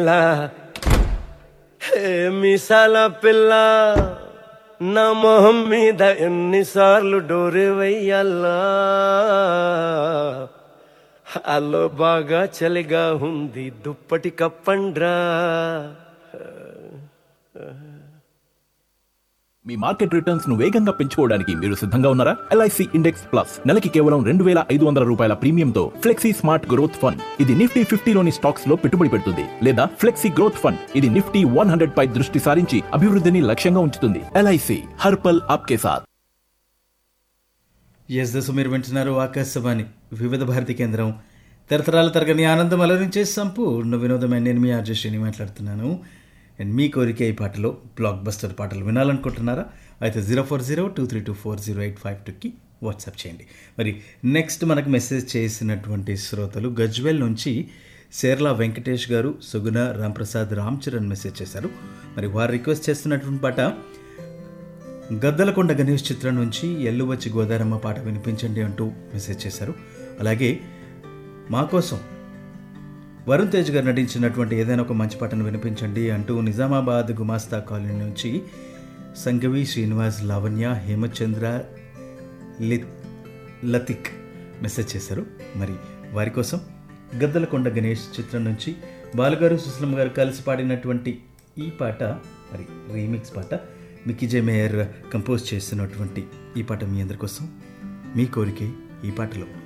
హే మీసాల పిల్ల నా మొహం మీద ఎన్నిసార్లు డోరే వెయ్యాలా అల్లో బాగా చలిగా ఉంది దుప్పటి కప్పండ్రా మీ మార్కెట్ రిటర్న్స్ ను వేగంగా పెంచుకోవడానికి మీరు సిద్ధంగా ఉన్నారా ఎల్ఐసి ఇండెక్స్ ప్లస్ నెలకి కేవలం రెండు వేల ఐదు వందల రూపాయల ప్రీమియంతో ఫ్లెక్సీ స్మార్ట్ గ్రోత్ ఫండ్ ఇది నిఫ్టీ ఫిఫ్టీలోని స్టాక్స్ లో పెట్టుబడి పెడుతుంది లేదా ఫ్లెక్సీ గ్రోత్ ఫండ్ ఇది నిఫ్టీ వన్ హండ్రెడ్ పై దృష్టి సారించి అభివృద్ధిని లక్ష్యంగా ఉంచుతుంది ఎల్ఐసి హర్పల్ ఆప్కే సాథ్ ఎస్ దశ మీరు వింటున్నారు ఆకాశవాణి వివిధ భారతి కేంద్రం తరతరాల తరగని ఆనందం అలరించే సంపూర్ణ వినోదమైన నేను మీ ఆర్జశ్రీని మాట్లాడుతున్నాను అండ్ మీ కోరిక ఈ పాటలో బ్లాక్ బస్టర్ పాటలు వినాలనుకుంటున్నారా అయితే zero four zero two three two four zero eight five టూకి వాట్సాప్ చేయండి మరి నెక్స్ట్ మనకు మెసేజ్ చేసినటువంటి శ్రోతలు గజ్వెల్ నుంచి శేర్లా వెంకటేష్ గారు సుగుణ రాంప్రసాద్ రామ్ చరణ్ మెసేజ్ చేశారు మరి వారు రిక్వెస్ట్ చేస్తున్నటువంటి పాట గద్దలకొండ గణేష్ చిత్రం నుంచి ఎల్లు వచ్చి గోదారమ్మ పాట వినిపించండి అంటూ మెసేజ్ చేశారు అలాగే మా కోసం వరుణ్ తేజ్ గారు నటించినటువంటి ఏదైనా ఒక మంచి పాటను వినిపించండి అంటూ నిజామాబాద్ గుమాస్తా కాలనీ నుంచి సంగవి శ్రీనివాస్ లావణ్య హేమచంద్ర లిత్ లతిక్ మెసేజ్ చేశారు మరి వారి కోసం గద్దలకొండ గణేష్ చిత్రం నుంచి బాలుగారు సుశీలమ్మ గారు కలిసి పాడినటువంటి ఈ పాట మరి రీమిక్స్ పాట మిక్కీ జే మేయర్ కంపోజ్ చేస్తున్నటువంటి ఈ పాట మీ అందరి కోసం మీ కోరికే ఈ పాటలో